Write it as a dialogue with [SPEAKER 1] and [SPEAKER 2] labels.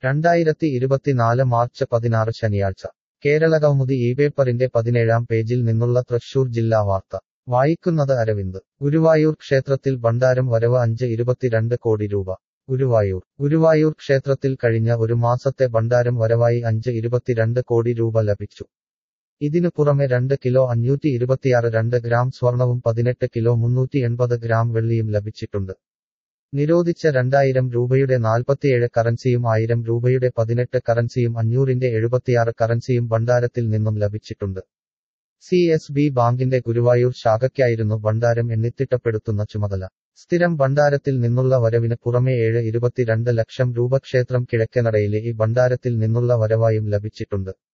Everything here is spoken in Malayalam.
[SPEAKER 1] രണ്ടായിരത്തി ഇരുപത്തിനാല് മാർച്ച് പതിനാറ് ശനിയാഴ്ച കേരളകൗമുദി ഈ പേപ്പറിന്റെ പതിനേഴാം പേജിൽ നിന്നുള്ള തൃശൂർ ജില്ലാ വാർത്ത വായിക്കുന്നത് അരവിന്ദ് ഗുരുവായൂർ ക്ഷേത്രത്തിൽ ഭണ്ഡാരം വരവ് അഞ്ച് ഇരുപത്തിരണ്ട് കോടി രൂപ ഗുരുവായൂർ ഗുരുവായൂർ ക്ഷേത്രത്തിൽ കഴിഞ്ഞ ഒരു മാസത്തെ ഭണ്ഡാരം വരവായി അഞ്ച് ഇരുപത്തിരണ്ട് കോടി രൂപ ലഭിച്ചു ഇതിനു പുറമെ രണ്ട് കിലോ അഞ്ഞൂറ്റി ഇരുപത്തിയാറ് രണ്ട് ഗ്രാം സ്വർണവും പതിനെട്ട് കിലോ മുന്നൂറ്റി എൺപത് ഗ്രാം വെള്ളിയും ലഭിച്ചിട്ടുണ്ട് നിരോധിച്ച രണ്ടായിരം രൂപയുടെ നാൽപ്പത്തിയേഴ് കറൻസിയും ആയിരം രൂപയുടെ പതിനെട്ട് കറൻസിയും അഞ്ഞൂറിന്റെ എഴുപത്തിയാറ് കറൻസിയും ഭണ്ഡാരത്തിൽ നിന്നും ലഭിച്ചിട്ടുണ്ട് സി എസ് ബി ബാങ്കിന്റെ ഗുരുവായൂർ ശാഖയ്ക്കായിരുന്നു ഭണ്ഡാരം എണ്ണിത്തിട്ടപ്പെടുത്തുന്ന ചുമതല സ്ഥിരം ഭണ്ഡാരത്തിൽ നിന്നുള്ള വരവിന് പുറമെ ഏഴ് ഇരുപത്തിരണ്ട് ലക്ഷം രൂപ ക്ഷേത്രം കിഴക്കനടയിലെ ഈ ഭണ്ഡാരത്തിൽ നിന്നുള്ള വരവായും ലഭിച്ചിട്ടുണ്ട്